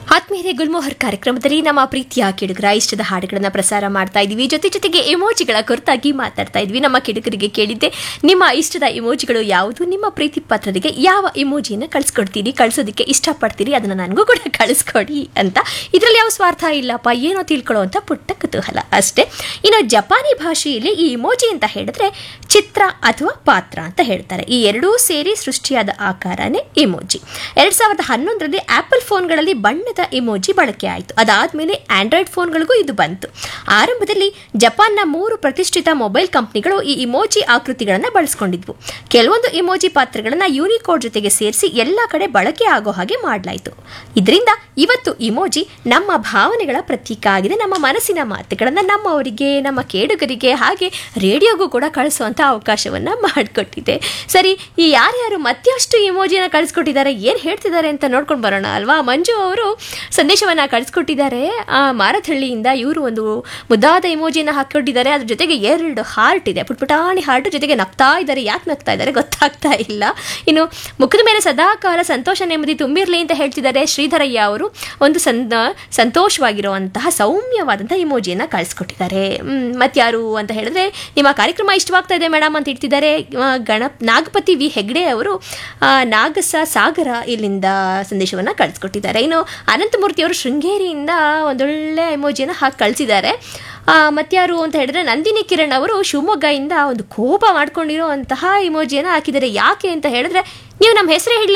ಆತ್ಮೀಯರೇ ಗುಲ್ಮೋಹರ್ ಕಾರ್ಯಕ್ರಮದಲ್ಲಿ ನಮ್ಮ ಪ್ರೀತಿಯ ಕಿಡುಗರ ಇಷ್ಟದ ಹಾಡುಗಳನ್ನ ಪ್ರಸಾರ ಮಾಡ್ತಾ ಇದ್ದೀವಿ ಜೊತೆ ಜೊತೆಗೆ ಎಮೋಜಿಗಳ ಕುರಿತಾಗಿ ಮಾತಾಡ್ತಾ ಇದ್ವಿ ನಮ್ಮ ಕಿಡುಗರಿಗೆ ಕೇಳಿದ್ದೆ ನಿಮ್ಮ ಇಷ್ಟದ ಎಮೋಜಿಗಳು ಯಾವುದು ನಿಮ್ಮ ಪ್ರೀತಿ ಪಾತ್ರರಿಗೆ ಯಾವ ಎಮೋಜಿಯನ್ನು ಕಳಿಸ್ಕೊಡ್ತೀರಿ ಕಳಿಸೋದಕ್ಕೆ ಇಷ್ಟಪಡ್ತೀರಿ ಅದನ್ನ ನನಗೂ ಕೂಡ ಕಳಿಸ್ಕೊಡಿ ಅಂತ ಇದರಲ್ಲಿ ಯಾವ ಸ್ವಾರ್ಥ ಇಲ್ಲಪ್ಪ ಏನೋ ತಿಳ್ಕೊಳ್ಳೋ ಅಂತ ಪುಟ್ಟ ಕುತೂಹಲ ಅಷ್ಟೇ ಇನ್ನು ಜಪಾನಿ ಭಾಷೆಯಲ್ಲಿ ಈ ಇಮೋಜಿ ಅಂತ ಹೇಳಿದ್ರೆ ಚಿತ್ರ ಅಥವಾ ಪಾತ್ರ ಅಂತ ಹೇಳ್ತಾರೆ ಈ ಎರಡೂ ಸೇರಿ ಸೃಷ್ಟಿಯಾದ ಆಕಾರನೇ ಇಮೋಜಿ ಎರಡ್ ಸಾವಿರದ ಹನ್ನೊಂದರಲ್ಲಿ ಆಪಲ್ ಫೋನ್ಗಳಲ್ಲಿ ಬಣ್ಣದ ಇಮೋಜಿ ಬಳಕೆ ಆಯಿತು ಅದಾದ್ಮೇಲೆ ಆಂಡ್ರಾಯ್ಡ್ ಫೋನ್ಗಳಿಗೂ ಇದು ಬಂತು ಆರಂಭದಲ್ಲಿ ಜಪಾನ್ನ ಮೂರು ಪ್ರತಿಷ್ಠಿತ ಮೊಬೈಲ್ ಕಂಪನಿಗಳು ಈ ಇಮೋಜಿ ಆಕೃತಿಗಳನ್ನು ಬಳಸ್ಕೊಂಡಿದ್ವು ಕೆಲವೊಂದು ಇಮೋಜಿ ಪಾತ್ರಗಳನ್ನ ಯೂನಿಕೋಡ್ ಜೊತೆಗೆ ಸೇರಿಸಿ ಎಲ್ಲ ಕಡೆ ಬಳಕೆ ಆಗೋ ಹಾಗೆ ಮಾಡಲಾಯಿತು ಇದರಿಂದ ಇವತ್ತು ಇಮೋಜಿ ನಮ್ಮ ಭಾವನೆಗಳ ಪ್ರತೀಕ ಆಗಿದೆ ನಮ್ಮ ಮನಸ್ಸಿನ ಮಾತುಗಳನ್ನು ನಮ್ಮವರಿಗೆ ನಮ್ಮ ಕೇಡುಗರಿಗೆ ಹಾಗೆ ರೇಡಿಯೋಗೂ ಕೂಡ ಕಳಿಸುವಂಥ ಅವಕಾಶವನ್ನ ಮಾಡಿಕೊಟ್ಟಿದೆ ಸರಿ ಈ ಯಾರ್ಯಾರು ಮತ್ತಷ್ಟು ಇಮೋಜಿನ ಕಳಿಸ್ಕೊಟ್ಟಿದ್ದಾರೆ ಏನು ಹೇಳ್ತಿದ್ದಾರೆ ಅಂತ ನೋಡ್ಕೊಂಡು ಬರೋಣ ಅಲ್ವಾ ಮಂಜು ಅವರು ಸಂದೇಶವನ್ನ ಕಳಿಸ್ಕೊಟ್ಟಿದ್ದಾರೆ ಆ ಮಾರಥಳ್ಳಿಯಿಂದ ಇವರು ಒಂದು ಮುದ್ದಾದ ಇಮೋಜಿನ ಹಾಕಿಕೊಂಡಿದ್ದಾರೆ ಅದ್ರ ಜೊತೆಗೆ ಎರಡು ಹಾರ್ಟ್ ಇದೆ ಪುಟ್ಪುಟಾಣಿ ಹಾರ್ಟ್ ಜೊತೆಗೆ ನಗ್ತಾ ಇದ್ದಾರೆ ಯಾಕೆ ನಗ್ತಾ ಇದ್ದಾರೆ ಗೊತ್ತಾಗ್ತಾ ಇಲ್ಲ ಇನ್ನು ಮುಖದ ಮೇಲೆ ಸದಾಕಾಲ ಸಂತೋಷ ನೆಮ್ಮದಿ ತುಂಬಿರಲಿ ಅಂತ ಹೇಳ್ತಿದ್ದಾರೆ ಶ್ರೀಧರಯ್ಯ ಅವರು ಒಂದು ಸಂದ ಸಂತೋಷವಾಗಿರುವಂತಹ ಸೌಮ್ಯವಾದಂತಹ ಇಮೋಜಿಯನ್ನು ಕಳಿಸ್ಕೊಟ್ಟಿದ್ದಾರೆ ಮತ್ತಾರು ಅಂತ ಹೇಳಿದ್ರೆ ನಿಮ್ಮ ಕಾರ್ಯಕ್ರಮ ಇಷ್ಟವಾಗ್ತಾ ಇದೆ ಮೇಡಮ್ ಅಂತ ಇಡ್ತಿದ್ದಾರೆ ಆ, ಗಣಪ್ ನಾಗಪತಿ ವಿ ಹೆಗ್ಡೆ ಅವರು ಆ, ನಾಗಸ ಸಾಗರ ಇಲ್ಲಿಂದ ಸಂದೇಶವನ್ನು ಕಳಿಸ್ಕೊಟ್ಟಿದ್ದಾರೆ ಇನ್ನು ಅನಂತಮೂರ್ತಿ ಅವರು ಶೃಂಗೇರಿಯಿಂದ ಒಂದೊಳ್ಳೆ ಎಮೋಜಿಯನ್ನು ಹಾಕಿ ಕಳಿಸಿದ್ದಾರೆ ಮತ್ತಾರು ಅಂತ ಹೇಳಿದ್ರೆ ನಂದಿನಿ ಕಿರಣ್ ಅವರು ಶಿವಮೊಗ್ಗದಿಂದ ಒಂದು ಕೋಪ ಮಾಡ್ಕೊಂಡಿರೋ ಅಂತಹ ಇಮೋಜಿಯನ್ನು ಹಾಕಿದ್ದಾರೆ ಯಾಕೆ ಅಂತ ಹೇಳಿದ್ರೆ ನೀವು ನಮ್ಮ ಹೆಸರೇ